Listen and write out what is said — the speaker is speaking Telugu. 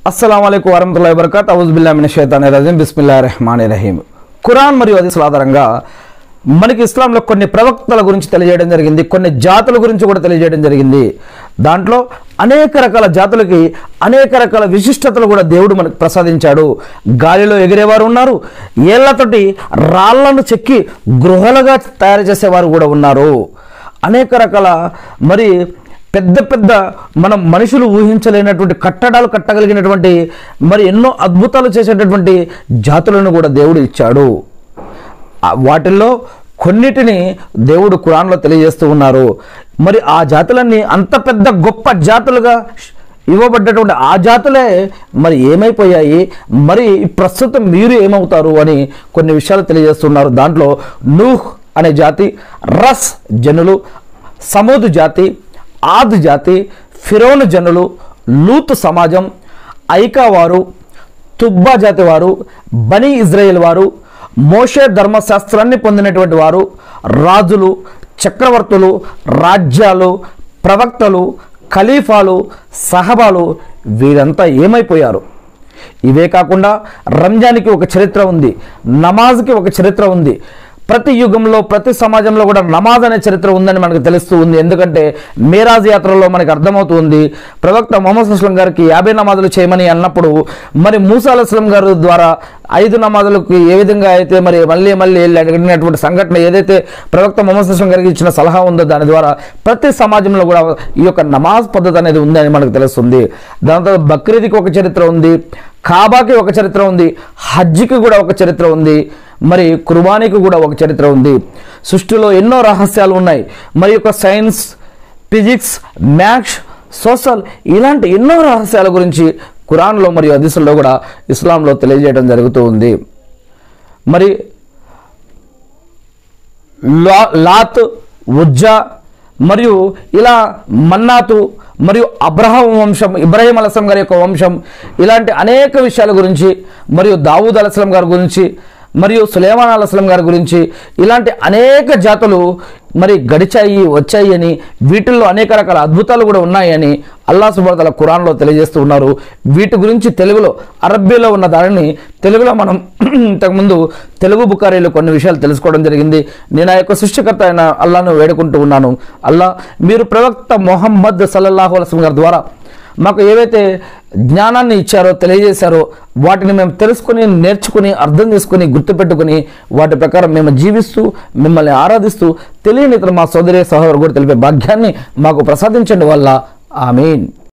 అస్సలం అయికు వరహతుల్లా వబర్కత్ అవుజుబిల్లా మిన షైతాని రజీం బిస్మిల్లా రెహమాని రహీం ఖురాన్ మరియు హదీసుల ఆధారంగా మనకి ఇస్లాంలో కొన్ని ప్రవక్తల గురించి తెలియజేయడం జరిగింది కొన్ని జాతుల గురించి కూడా తెలియజేయడం జరిగింది దాంట్లో అనేక రకాల జాతులకి అనేక రకాల విశిష్టతలు కూడా దేవుడు మనకు ప్రసాదించాడు గాలిలో ఎగిరేవారు ఉన్నారు ఏళ్లతోటి రాళ్లను చెక్కి గృహలుగా తయారు చేసేవారు కూడా ఉన్నారు అనేక రకాల మరి పెద్ద పెద్ద మనం మనుషులు ఊహించలేనటువంటి కట్టడాలు కట్టగలిగినటువంటి మరి ఎన్నో అద్భుతాలు చేసేటటువంటి జాతులను కూడా దేవుడు ఇచ్చాడు ఆ వాటిల్లో కొన్నిటిని దేవుడు ఖురాన్లో తెలియజేస్తూ ఉన్నారు మరి ఆ జాతులన్నీ అంత పెద్ద గొప్ప జాతులుగా ఇవ్వబడ్డటువంటి ఆ జాతులే మరి ఏమైపోయాయి మరి ప్రస్తుతం మీరు ఏమవుతారు అని కొన్ని విషయాలు తెలియజేస్తున్నారు దాంట్లో నూహ్ అనే జాతి రస్ జనులు సమూద్ జాతి ఆద్ జాతి ఫిరోన్ జనులు లూత్ సమాజం ఐకా వారు తుబ్బా జాతి వారు బనీ ఇజ్రాయేల్ వారు మోషే ధర్మశాస్త్రాన్ని పొందినటువంటి వారు రాజులు చక్రవర్తులు రాజ్యాలు ప్రవక్తలు ఖలీఫాలు సహబాలు వీరంతా ఏమైపోయారు ఇవే కాకుండా రంజాన్కి ఒక చరిత్ర ఉంది నమాజ్కి ఒక చరిత్ర ఉంది ప్రతి యుగంలో ప్రతి సమాజంలో కూడా నమాజ్ అనే చరిత్ర ఉందని మనకు తెలుస్తూ ఉంది ఎందుకంటే మేరాజ్ యాత్రలో మనకు అర్థమవుతుంది ప్రవక్త మొహమ్మద్ అస్లం గారికి యాభై నమాజులు చేయమని అన్నప్పుడు మరి మూసా అస్లం గారు ద్వారా ఐదు నమాజులకు ఏ విధంగా అయితే మరి మళ్ళీ మళ్ళీ వెళ్ళి అడిగినటువంటి సంఘటన ఏదైతే ప్రవక్త మొహమ్మద్ అస్లం గారికి ఇచ్చిన సలహా ఉందో దాని ద్వారా ప్రతి సమాజంలో కూడా ఈ యొక్క నమాజ్ పద్ధతి అనేది ఉంది అని మనకు తెలుస్తుంది దాంతో బక్రీద్కి ఒక చరిత్ర ఉంది కాబాకి ఒక చరిత్ర ఉంది హజ్కి కూడా ఒక చరిత్ర ఉంది మరి కుర్బానీకి కూడా ఒక చరిత్ర ఉంది సృష్టిలో ఎన్నో రహస్యాలు ఉన్నాయి మరి యొక్క సైన్స్ ఫిజిక్స్ మ్యాథ్స్ సోషల్ ఇలాంటి ఎన్నో రహస్యాల గురించి ఖురాన్లో మరియు హదీసుల్లో కూడా ఇస్లాంలో తెలియజేయడం జరుగుతూ ఉంది మరి లా లాత్ ఉజ్జా మరియు ఇలా మన్నాతు మరియు అబ్రహం వంశం ఇబ్రాహీం అలస్లం గారి యొక్క వంశం ఇలాంటి అనేక విషయాల గురించి మరియు దావూద్ అలస్లం గారి గురించి మరియు సులేమాన్ అలస్లం గారి గురించి ఇలాంటి అనేక జాతులు మరి గడిచాయి వచ్చాయి అని వీటిల్లో అనేక రకాల అద్భుతాలు కూడా ఉన్నాయని అల్లా సుబాతల ఖురాన్లో తెలియజేస్తూ ఉన్నారు వీటి గురించి తెలుగులో అరబ్బీలో ఉన్న దానిని తెలుగులో మనం ఇంతకుముందు తెలుగు బుకారీలో కొన్ని విషయాలు తెలుసుకోవడం జరిగింది నేను ఆ యొక్క సృష్టికర్త అయిన అల్లాను వేడుకుంటూ ఉన్నాను అల్లా మీరు ప్రవక్త మొహమ్మద్ సల్లల్లాహు అలస్లం గారి ద్వారా మాకు ఏవైతే జ్ఞానాన్ని ఇచ్చారో తెలియజేశారో వాటిని మేము తెలుసుకుని నేర్చుకుని అర్థం చేసుకుని గుర్తుపెట్టుకుని వాటి ప్రకారం మేము జీవిస్తూ మిమ్మల్ని ఆరాధిస్తూ తెలియని ఇతర మా సోదరి సహోదరు కూడా తెలిపే భాగ్యాన్ని మాకు ప్రసాదించండి వల్ల ఆమీన్